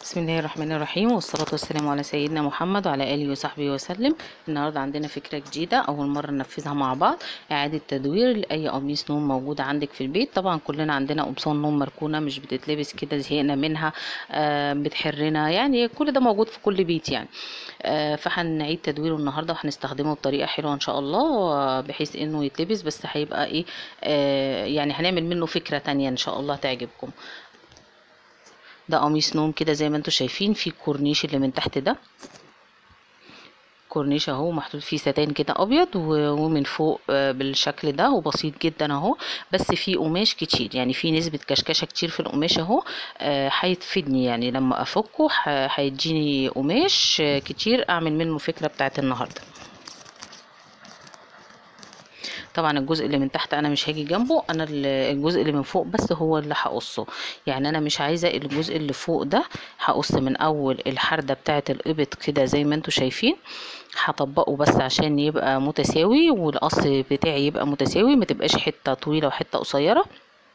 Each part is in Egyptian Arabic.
بسم الله الرحمن الرحيم والصلاة والسلام على سيدنا محمد وعلى آله وصحبه وسلم النهاردة عندنا فكرة جديدة أول مرة ننفذها مع بعض إعادة تدوير لأي قميص نوم موجود عندك في البيت طبعا كلنا عندنا قمصان نوم مركونة مش بتتلبس كده زهقنا منها آه بتحرنا يعني كل ده موجود في كل بيت يعني آه فهنعيد تدويره النهاردة وهنستخدمه بطريقة حلوة إن شاء الله آه، بحيث إنه يتلبس بس هيبقى إيه آه يعني هنعمل منه فكرة تانية إن شاء الله تعجبكم ده قميص نوم كده زي ما انتوا شايفين في الكورنيش اللي من تحت ده كورنيش اهو محطوط فيه ستان كده ابيض و- ومن فوق آه، بالشكل ده وبسيط جدا اهو بس فيه قماش كتير يعني في نسبة كشكشة كتير في القماش اهو آه، هيتفيدني يعني لما افكه ه- هيديني قماش آه، كتير اعمل منه فكرة بتاعت النهارده طبعا الجزء اللي من تحت انا مش هاجي جنبه انا ال- الجزء اللي من فوق بس هو اللي هقصه يعني انا مش عايزه الجزء اللي فوق ده هقص من اول الحرده بتاعه الابط كده زي ما انتوا شايفين هطبقه بس عشان يبقى متساوي والقص بتاعي يبقى متساوي ما تبقاش حته طويله وحته قصيره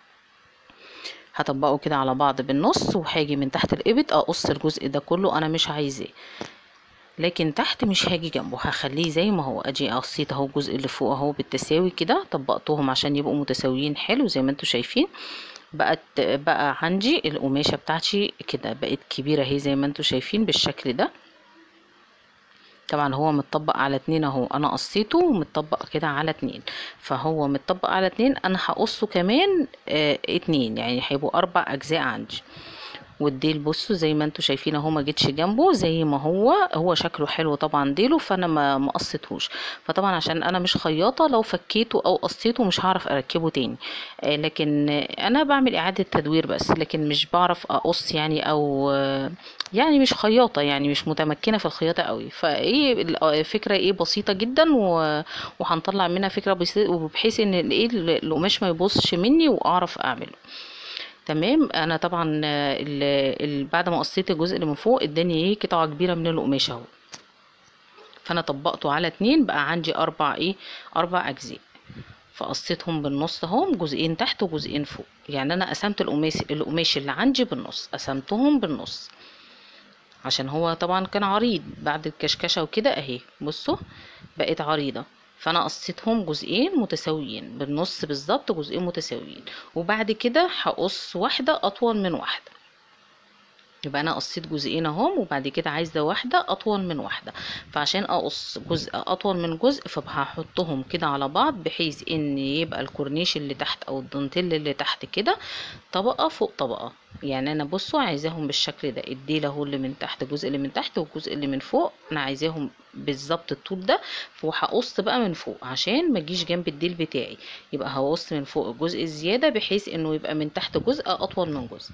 هطبقه كده على بعض بالنص وهاجي من تحت الابط اقص الجزء ده كله انا مش عايزاه لكن تحت مش هاجي جنبه هخليه زي ما هو اجي قصيت اهو الجزء اللي فوق اهو بالتساوي كده طبقتهم عشان يبقوا متساويين حلو زي ما انتوا شايفين بقت بقى عندي القماشه بتاعتي كده بقت كبيره اهي زي ما انتوا شايفين بالشكل ده طبعا هو متطبق على اتنين اهو انا قصيته ومتطبق كده على اتنين فهو متطبق على اتنين انا هقصه كمان اه اتنين يعني هيبقوا اربع اجزاء عندي والديل بصوا زي ما انتوا شايفين اهو ما جيتش جنبه زي ما هو هو شكله حلو طبعا ديله فانا ما ما قصيتهوش فطبعا عشان انا مش خياطه لو فكيته او قصيته مش هعرف اركبه تاني آه، لكن آه، انا بعمل اعاده تدوير بس لكن مش بعرف اقص يعني او آه، يعني مش خياطه يعني مش متمكنه في الخياطه قوي فايه ال- آه، فكره ايه بسيطه جدا و- وهنطلع منها فكره بسيطه وبحيث ان الايه القماش ما يبوظش مني واعرف اعمله تمام انا طبعا آه، ال- ال- بعد ما قصيت الجزء اللي من فوق اداني ايه قطعه كبيره من القماش اهو فانا طبقته على اتنين بقى عندي اربع ايه اربع اجزاء فقصيتهم بالنص اهم جزئين تحت وجزئين فوق يعني انا قسمت القماش القماش اللي عندي بالنص قسمتهم بالنص عشان هو طبعا كان عريض بعد الكشكشه وكده اهي بصوا بقت عريضه فانا قصيتهم جزئين متساويين بالنص بالظبط جزئين متساويين وبعد كده هقص واحده اطول من واحده يبقى انا قصيت جزئين اهم وبعد كده عايزه واحده اطول من واحده فعشان اقص جزء اطول من جزء فهحطهم كده على بعض بحيث ان يبقى الكورنيش اللي تحت او الدانتيل اللي تحت كده طبقه فوق طبقه يعني انا بصوا عايزاهم بالشكل ده الديل اهو اللي من تحت الجزء اللي من تحت والجزء اللي من فوق انا عايزاهم بالظبط الطول ده وهقص بقى من فوق عشان ما اجيش جنب الديل بتاعي يبقى هقص من فوق الجزء الزياده بحيث انه يبقى من تحت جزء اطول من جزء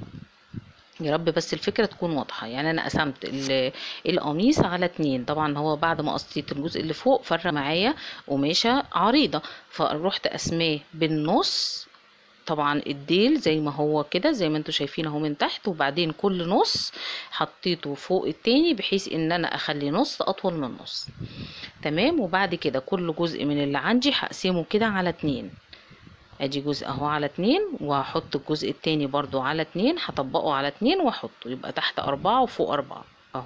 يا رب بس الفكرة تكون واضحة يعني أنا قسمت ال- القميص على اتنين طبعا هو بعد ما قصيت الجزء اللي فوق فرق معايا قماشة عريضة فروحت قسماه بالنص طبعا الديل زي ما هو كده زي ما انتوا شايفين اهو من تحت وبعدين كل نص حطيته فوق التاني بحيث ان انا اخلي نص اطول من نص تمام وبعد كده كل جزء من اللي عندي هقسمه كده على اتنين ادي جزء اهو على اتنين وهحط الجزء التاني برضو على اتنين هطبقه على اتنين واحطه يبقى تحت اربعة وفوق اربعة اهو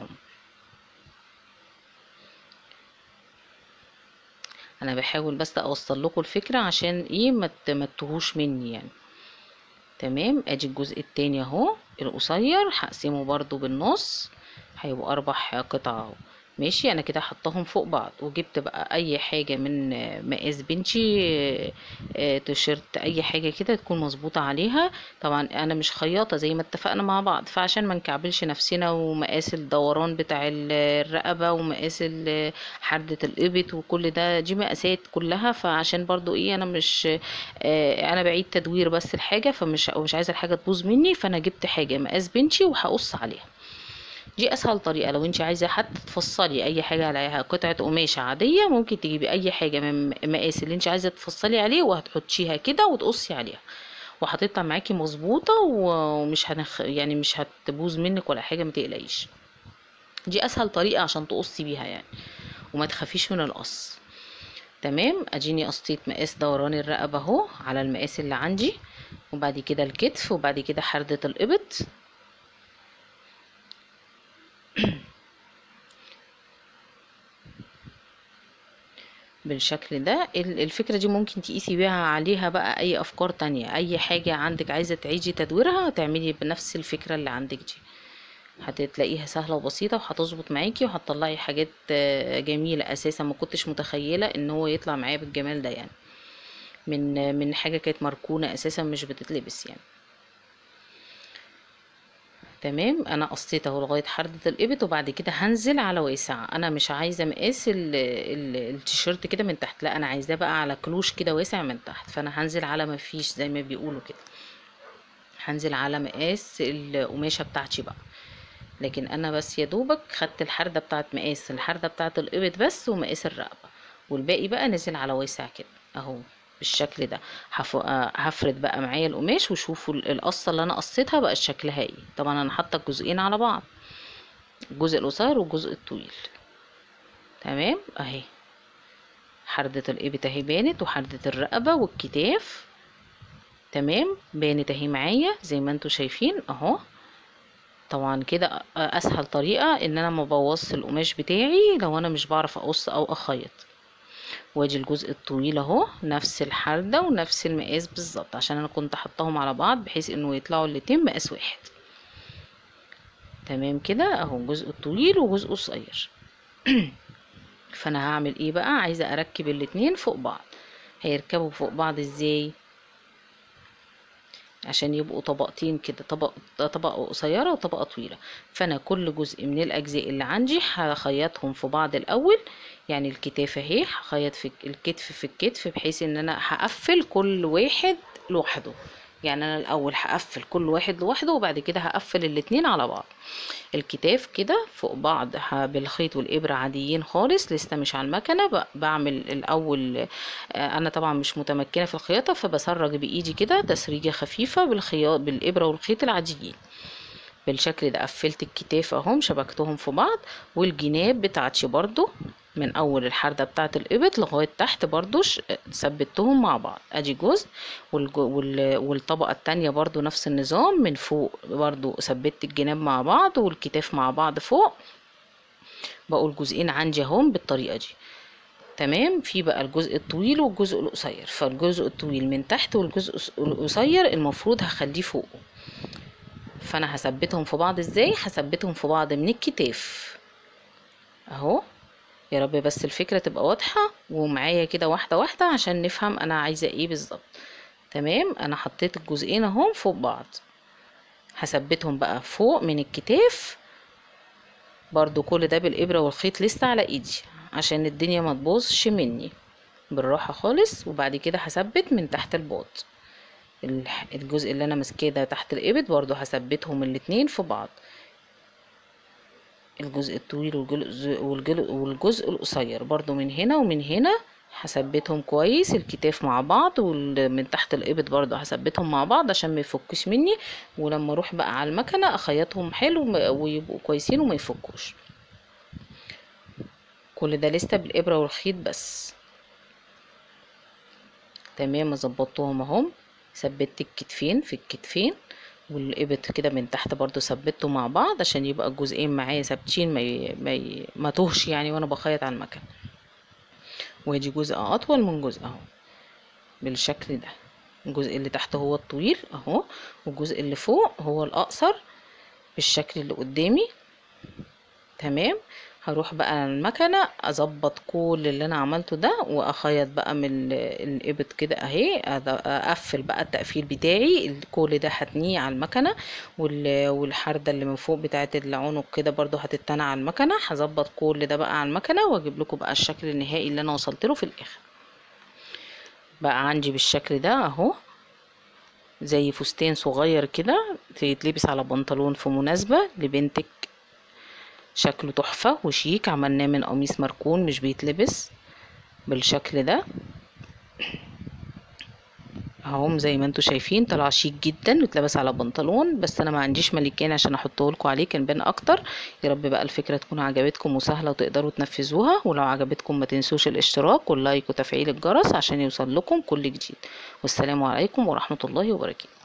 انا بحاول بس اوصل لكم الفكرة عشان ايه ما ت- ما تتوهوش مني يعني تمام ادي الجزء التاني اهو القصير هقسمه برضو بالنص هيبقوا اربع قطع اهو ماشي انا كده حطاهم فوق بعض وجبت بقى اي حاجه من آه، مقاس بنتي آه، آه، تيشيرت اي حاجه كده تكون مظبوطه عليها طبعا انا مش خياطه زي ما اتفقنا مع بعض فعشان ما نكعبلش نفسنا ومقاس الدوران بتاع ال- الرقبه ومقاس ال- حردة الابط وكل ده دي مقاسات كلها فعشان برضو ايه انا مش آه، انا بعيد تدوير بس الحاجه فمش مش عايزه الحاجه تبوظ مني فانا جبت حاجه مقاس بنتي وهقص عليها دي اسهل طريقه لو انت عايزه حتى تفصلي اي حاجه عليها قطعه قماشه عاديه ممكن تجيبي اي حاجه من مقاس اللي انت عايزه تفصلي عليه وهتحطيها كده وتقصي عليها وهتطلع معاكي مظبوطه ومش هنخ يعني مش هتبوظ منك ولا حاجه ما تقلقيش دي اسهل طريقه عشان تقصي بيها يعني وما تخافيش من القص تمام اديني قصيت مقاس دوران الرقبه اهو على المقاس اللي عندي وبعد كده الكتف وبعد كده حردة الإبط بالشكل ده ال- الفكرة دي ممكن تقيسي بيها عليها بقى اي افكار تانية اي حاجة عندك عايزة تعيدي تدويرها تعملي بنفس الفكرة اللي عندك دي هتلاقيها سهلة وبسيطة وهتظبط معاكي وهتطلعي حاجات آه، جميلة اساسا ما كنتش متخيلة ان هو يطلع معايا بالجمال ده يعني من من حاجة كانت مركونة اساسا مش بتتلبس يعني تمام انا قصيت اهو لغايه حردة الابط وبعد كده هنزل على واسع انا مش عايزه مقاس ال- ال- التيشيرت كده من تحت لا انا عايزاه بقى على كلوش كده واسع من تحت فانا هنزل على ما فيش زي ما بيقولوا كده هنزل على مقاس القماشه بتاعتي بقى لكن انا بس يا دوبك خدت الحردة بتاعت مقاس الحردة بتاعت الابط بس ومقاس الرقبة والباقي بقى نزل على واسع كده اهو بالشكل ده هف- آه، هفرد بقى معايا القماش وشوفوا ال- القصة اللي انا قصيتها بقى شكلها ايه طبعا انا حاطة الجزئين على بعض الجزء القصير والجزء الطويل تمام اهي حردة الابط اهي بانت وحردة الرقبة والكتاف تمام بانت اهي معايا زي ما انتوا شايفين اهو طبعا كده اسهل طريقة ان انا ما بوظش القماش بتاعي لو انا مش بعرف اقص او اخيط وادي الجزء الطويل اهو نفس الحردة ونفس المقاس بالظبط عشان انا كنت حطاهم على بعض بحيث انه يطلعوا الاتنين مقاس واحد تمام كده اهو جزء طويل وجزء قصير فانا هعمل ايه بقى عايزة اركب الاتنين فوق بعض هيركبوا فوق بعض ازاي عشان يبقوا طبقتين كده طبق طبقة قصيرة وطبقة طويلة فأنا كل جزء من الأجزاء اللي عندي هخيطهم في بعض الأول يعني الكتاف اهي هخيط في الكتف في الكتف بحيث ان انا هقفل كل واحد لوحده يعني انا الاول هقفل كل واحد لوحده وبعد كده هقفل الاتنين على بعض الكتاف كده فوق بعض ه- بالخيط والابره عاديين خالص لسه مش على المكنه ب- بعمل الاول آه، انا طبعا مش متمكنه في الخياطه فبسرج بايدي كده تسريجه خفيفه بالخياط بالابره والخيط العاديين بالشكل ده قفلت الكتاف اهم شبكتهم في بعض والجناب بتاعتي برضو من اول الحردة بتاعت الابط لغاية تحت برضو ش- ثبتهم مع بعض ادي جزء والج- وال- والطبقة التانية برضو نفس النظام من فوق برضو ثبت الجناب مع بعض والكتاف مع بعض فوق بقوا الجزئين عندي اهم بالطريقة دي تمام في بقى الجزء الطويل والجزء القصير فالجزء الطويل من تحت والجزء القص- القصير المفروض هخليه فوقه فانا هثبتهم في بعض ازاي هثبتهم في بعض من الكتاف اهو يا رب بس الفكرة تبقى واضحة ومعايا كده واحدة واحدة عشان نفهم انا عايزة ايه بالظبط تمام انا حطيت الجزئين اهم فوق بعض هثبتهم بقى فوق من الكتاف برضو كل ده بالابرة والخيط لسه على ايدي عشان الدنيا ما تبوظش مني بالراحة خالص وبعد كده هثبت من تحت الباط الح- الجزء اللي انا ماسكاه ده تحت الابط برضو هثبتهم الاتنين في بعض الجزء الطويل والجزء والجزء, والجزء القصير برضو من هنا ومن هنا هثبتهم كويس الكتاف مع بعض ومن تحت الابط برضو هثبتهم مع بعض عشان ما يفكش مني ولما اروح بقى على المكنه اخيطهم حلو وما- ويبقوا كويسين وما يفكوش كل ده لسه بالابره والخيط بس تمام ظبطتهم اهم ثبت الكتفين في الكتفين والابط كده من تحت برضو ثبته مع بعض عشان يبقى الجزئين معايا ثابتين ما ي... ما, ي... ما توهش يعني وانا بخيط على المكنه وادي جزء اطول من جزء اهو بالشكل ده الجزء اللي تحت هو الطويل اهو والجزء اللي فوق هو الاقصر بالشكل اللي قدامي تمام هروح بقى على المكنة اظبط كل اللي انا عملته ده واخيط بقى من ال- الابط كده اهي أد- اقفل بقى التقفيل بتاعي ال- كل ده هتنيه على المكنة وال- والحردة اللي من فوق بتاعت العنق كده برضو هتتنى على المكنة هظبط كل ده بقى على المكنة واجيب لكم بقى الشكل النهائي اللي انا وصلت له في الاخر بقى عندي بالشكل ده اهو زي فستان صغير كده يتلبس على بنطلون في مناسبة لبنتك شكله تحفة وشيك عملناه من قميص مركون مش بيتلبس بالشكل ده اهو زي ما انتوا شايفين طلع شيك جدا واتلبس على بنطلون بس انا ما عنديش ملكان عشان احطه لكم عليه كان بان اكتر يا رب بقى الفكره تكون عجبتكم وسهله وتقدروا تنفذوها ولو عجبتكم ما تنسوش الاشتراك واللايك وتفعيل الجرس عشان يوصل لكم كل جديد والسلام عليكم ورحمه الله وبركاته